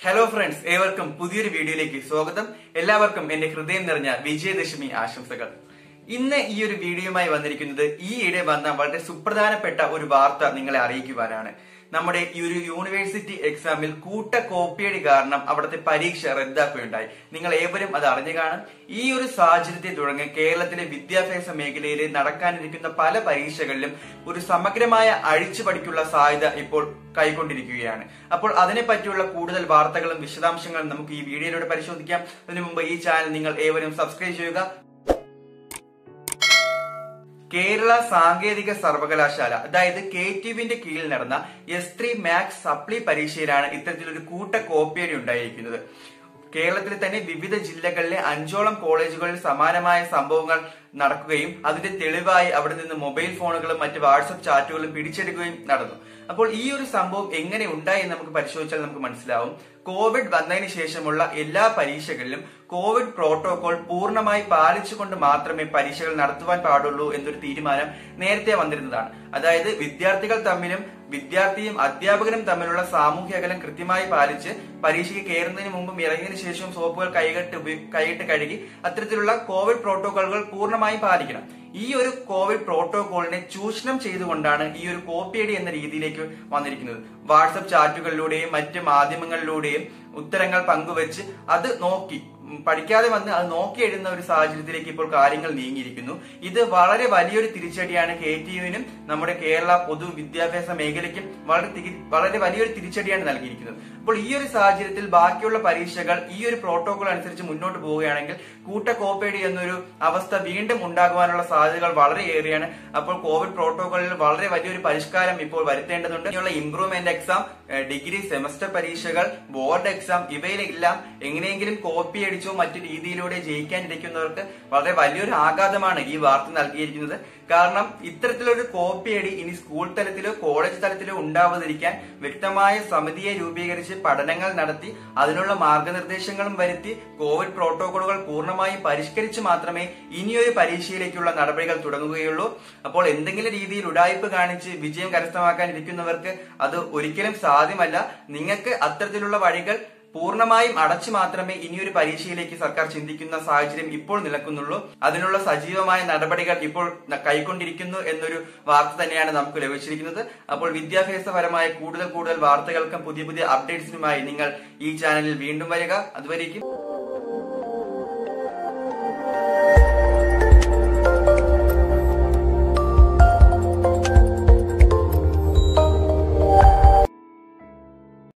hello friends ഏവർക്കും പുതിയൊരു വീഡിയോയിലേക്ക് സ്വാഗതം എല്ലാവർക്കും എന്റെ ഹൃദയം നിറഞ്ഞ വിജയദശമി ആശംസകൾ ഇന്ന് ഈ ഒരു വീഡിയോയുമായി വന്നിരിക്കുന്നത് ഈയിടെ വന്ന വളരെ സുപ്രധാനപ്പെട്ട ഒരു വാർത്ത നിങ്ങളെ അറിയിക്കുവാനാണ് നമ്മുടെ ഈ ഒരു യൂണിവേഴ്സിറ്റി എക്സാമിൽ കൂട്ട കോപ്പിയടി കാരണം അവിടുത്തെ പരീക്ഷ റദ്ദാക്കുകയുണ്ടായി നിങ്ങൾ ഏവരും അത് അറിഞ്ഞു കാണും ഈ ഒരു സാഹചര്യത്തെ തുടർന്ന് കേരളത്തിലെ വിദ്യാഭ്യാസ മേഖലയിൽ നടക്കാനിരിക്കുന്ന പല പരീക്ഷകളിലും ഒരു സമഗ്രമായ അഴിച്ചുപടിക്കുള്ള സാധ്യത ഇപ്പോൾ കൈക്കൊണ്ടിരിക്കുകയാണ് അപ്പോൾ അതിനെ പറ്റിയുള്ള കൂടുതൽ വാർത്തകളും വിശദാംശങ്ങളും നമുക്ക് ഈ വീഡിയോയിലൂടെ പരിശോധിക്കാം അതിനു മുമ്പ് ഈ ചാനൽ നിങ്ങൾ ഏവരും സബ്സ്ക്രൈബ് ചെയ്യുക കേരള സാങ്കേതിക സർവകലാശാല അതായത് കെ ടി യുവിന്റെ കീഴിൽ നടന്ന എസ് ത്രീ മാത്സ് സപ്ലി പരീക്ഷയിലാണ് ഇത്തരത്തിലൊരു കൂട്ട കോപ്പിയടി ഉണ്ടായിരിക്കുന്നത് കേരളത്തിലെ തന്നെ വിവിധ ജില്ലകളിലെ അഞ്ചോളം കോളേജുകളിൽ സമാനമായ സംഭവങ്ങൾ നടക്കുകയും അതിന്റെ തെളിവായി അവിടെ നിന്ന് മൊബൈൽ ഫോണുകളും മറ്റ് വാട്സപ്പ് ചാറ്റുകളും പിടിച്ചെടുക്കുകയും നടന്നു അപ്പോൾ ഈ ഒരു സംഭവം എങ്ങനെ ഉണ്ടായി എന്ന് നമുക്ക് പരിശോധിച്ചാൽ നമുക്ക് മനസ്സിലാവും കോവിഡ് വന്നതിന് ശേഷമുള്ള എല്ലാ പരീക്ഷകളിലും കോവിഡ് പ്രോട്ടോകോൾ പൂർണ്ണമായി പാലിച്ചുകൊണ്ട് മാത്രമേ പരീക്ഷകൾ നടത്തുവാൻ പാടുള്ളൂ എന്നൊരു തീരുമാനം നേരത്തെ വന്നിരുന്നതാണ് അതായത് വിദ്യാർത്ഥികൾ തമ്മിലും വിദ്യാർത്ഥിയും അധ്യാപകനും തമ്മിലുള്ള സാമൂഹ്യ അകലം കൃത്യമായി പാലിച്ച് പരീക്ഷയ്ക്ക് കയറുന്നതിന് മുമ്പും ഇറങ്ങിയതിനു ശേഷവും സോപ്പുകൾ കൈകെട്ട് ഉപയോ- കൈയിട്ട് കഴുകി അത്തരത്തിലുള്ള കോവിഡ് പ്രോട്ടോകോളുകൾ പൂർണ്ണമായും പാലിക്കണം ഈ ഒരു കോവിഡ് പ്രോട്ടോകോളിനെ ചൂഷണം ചെയ്തുകൊണ്ടാണ് ഈ ഒരു കോപ്പിയടി എന്ന രീതിയിലേക്ക് വന്നിരിക്കുന്നത് വാട്സപ്പ് ചാറ്റുകളിലൂടെയും മറ്റ് മാധ്യമങ്ങളിലൂടെയും ഉത്തരങ്ങൾ പങ്കുവച്ച് അത് നോക്കി ഉം, പഠിക്കാതെ വന്ന് അത് നോക്കി എഴുതുന്ന ഒരു സാഹചര്യത്തിലേക്ക് ഇപ്പോൾ കാര്യങ്ങൾ നീങ്ങിയിരിക്കുന്നു ഇത് വളരെ വലിയൊരു തിരിച്ചടിയാണ് കെ ടി യുവിനും നമ്മുടെ കേരള പൊതു വിദ്യാഭ്യാസ മേഖലയ്ക്കും വളരെ തിരി- വളരെ വലിയൊരു തിരിച്ചടിയാണ് നൽകിയിരിക്കുന്നത് അപ്പോൾ ഈ ഒരു സാഹചര്യത്തിൽ ബാക്കിയുള്ള പരീക്ഷകൾ ഈ ഒരു പ്രോട്ടോകോൾ അനുസരിച്ച് മുന്നോട്ട് പോവുകയാണെങ്കിൽ കൂട്ട കോപ്പേടി എന്നൊരു അവസ്ഥ വീണ്ടും ഉണ്ടാകുവാനുള്ള സാധ്യതകൾ വളരെ ഏറെയാണ് അപ്പോൾ കോവിഡ് പ്രോട്ടോകോളിൽ വളരെ വലിയൊരു പരിഷ്കാരം ഇപ്പോൾ വരുത്തേണ്ടതുണ്ട് ഇനിയുള്ള ഇംപ്രൂവ്മെന്റ് എക്സാം ഡിഗ്രി സെമസ്റ്റർ പരീക്ഷകൾ ബോർഡ് എക്സാം ഇവയിലെല്ലാം എങ്ങനെയെങ്കിലും കോപ്പി അടിച്ചോ മറ്റു രീതിയിലൂടെ ജയിക്കാനിരിക്കുന്നവർക്ക് വളരെ വലിയൊരു ആഘാതമാണ് ഈ വാർത്ത നൽകിയിരിക്കുന്നത് കാരണം ഇത്തരത്തിലൊരു കോപ്പിയടി ഇനി സ്കൂൾ തലത്തിലോ കോളേജ് തലത്തിലോ ഉണ്ടാവാതിരിക്കാൻ വ്യക്തമായ സമിതിയെ രൂപീകരിച്ച് പഠനങ്ങൾ നടത്തി അതിനുള്ള മാർഗനിർദ്ദേശങ്ങളും വരുത്തി കോവിഡ് പ്രോട്ടോകോളുകൾ പൂർണ്ണമായും പരിഷ്കരിച്ച് മാത്രമേ ഇനിയൊരു പരീക്ഷയിലേക്കുള്ള നടപടികൾ തുടങ്ങുകയുള്ളൂ അപ്പോൾ എന്തെങ്കിലും രീതിയിൽ ഉടായ്പ് കാണിച്ച് വിജയം കരസ്ഥമാക്കാൻ ഇരിക്കുന്നവർക്ക് അത് ഒരിക്കലും സാധ്യമല്ല നിങ്ങൾക്ക് അത്തരത്തിലുള്ള വഴികൾ പൂർണ്ണമായും അടച്ചു മാത്രമേ ഇനിയൊരു പരീക്ഷയിലേക്ക് സർക്കാർ ചിന്തിക്കുന്ന സാഹചര്യം ഇപ്പോൾ നിലക്കുന്നുള്ളൂ അതിനുള്ള സജീവമായ നടപടികൾ ഇപ്പോൾ ന- കൈക്കൊണ്ടിരിക്കുന്നു എന്നൊരു വാർത്ത തന്നെയാണ് നമുക്ക് ലഭിച്ചിരിക്കുന്നത് അപ്പോൾ വിദ്യാഭ്യാസപരമായ കൂടുതൽ കൂടുതൽ വാർത്തകൾക്കും പുതിയ പുതിയ അപ്ഡേറ്റ്സിനുമായി നിങ്ങൾ ഈ ചാനലിൽ വീണ്ടും വരിക അതുവരേക്കും